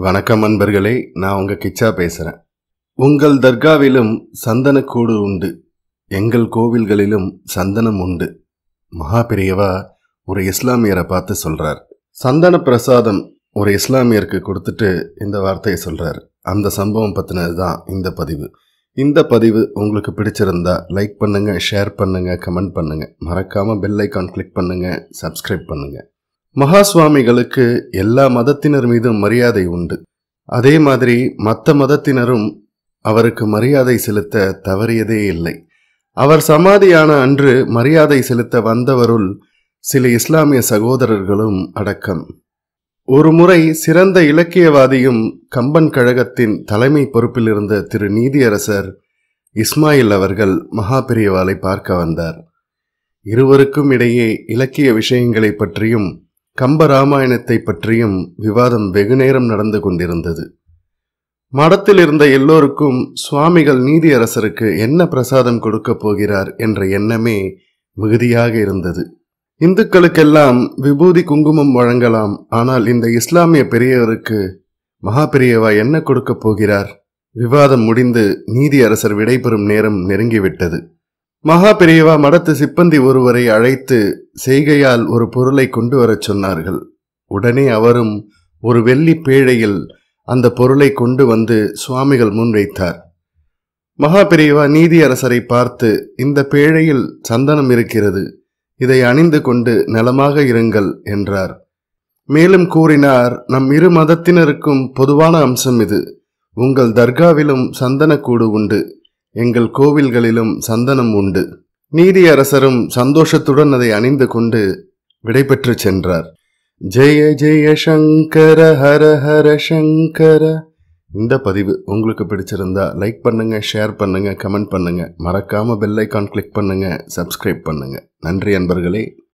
வணக்கம் அன்பர்களே நான் உங்க கிச்சா பேசுறேன் உங்கள் தர்காவிலும் சந்தனக்கூடு உண்டு எங்கள் கோவில்களிலும் சந்தனம் உண்டு மகா பெரியவா ஒரு இஸ்லாமியரை பார்த்து சொல்றார் சந்தன பிரசாதம் ஒரு இஸ்லாமியருக்கு கொடுத்துட்டு இந்த வார்த்தையை சொல்றார் அந்த சம்பவம் பத்தினது தான் இந்த பதிவு இந்த பதிவு உங்களுக்கு பிடிச்சிருந்தா லைக் பண்ணுங்க ஷேர் பண்ணுங்க கமெண்ட் பண்ணுங்க மறக்காம பெல் ஐக்கான் கிளிக் பண்ணுங்க சப்ஸ்கிரைப் பண்ணுங்க மகா சுவாமிகளுக்கு எல்லா மதத்தினர் மீதும் மரியாதை உண்டு அதே மாதிரி மற்ற மதத்தினரும் அவருக்கு மரியாதை செலுத்த தவறியதே இல்லை அவர் சமாதியான அன்று மரியாதை செலுத்த வந்தவருள் சில இஸ்லாமிய சகோதரர்களும் அடக்கம் ஒரு முறை சிறந்த இலக்கியவாதியும் கம்பன் கழகத்தின் தலைமை பொறுப்பில் இருந்த திரு நீதியரசர் இஸ்மாயில் அவர்கள் மகா பெரியவாளை பார்க்க வந்தார் இருவருக்கும் இடையே இலக்கிய விஷயங்களை பற்றியும் கம்ப ராமாயணத்தை பற்றியும் விவாதம் வெகுநேரம் நடந்து கொண்டிருந்தது மடத்தில் இருந்த எல்லோருக்கும் சுவாமிகள் நீதியரசருக்கு என்ன பிரசாதம் கொடுக்கப் போகிறார் என்ற எண்ணமே மிகுதியாக இருந்தது இந்துக்களுக்கெல்லாம் விபூதி குங்குமம் வழங்கலாம் ஆனால் இந்த இஸ்லாமிய பெரியவருக்கு மகா பெரியவா என்ன கொடுக்கப் போகிறார் விவாதம் முடிந்து நீதியரசர் விடைபெறும் நேரம் நெருங்கிவிட்டது மகா பெரியவா மடத்து சிப்பந்தி ஒருவரை அழைத்து செய்கையால் ஒரு பொருளை கொண்டு வரச் சொன்னார்கள் உடனே அவரும் ஒரு வெள்ளி பேழையில் அந்த பொருளை கொண்டு வந்து சுவாமிகள் முன் வைத்தார் மகா பெரியவா நீதியரசரை பார்த்து இந்த பேழையில் சந்தனம் இருக்கிறது இதை அணிந்து கொண்டு நலமாக இருங்கள் என்றார் மேலும் கூறினார் நம் இரு மதத்தினருக்கும் பொதுவான அம்சம் இது உங்கள் தர்காவிலும் சந்தனக்கூடு உண்டு எங்கள் கோவில்களிலும் சந்தனம் உண்டு நீதியரசரும் சந்தோஷத்துடன் அதை அணிந்து கொண்டு விடைபெற்று சென்றார் ஜெய ஜெய சங்கர ஹர ஹர சங்கர இந்த பதிவு உங்களுக்கு பிடிச்சிருந்தா லைக் பண்ணுங்க ஷேர் பண்ணுங்க கமெண்ட் பண்ணுங்க மறக்காம பெல் ஐக்கான் கிளிக் பண்ணுங்க சப்ஸ்கிரைப் பண்ணுங்க நன்றி அன்பர்களே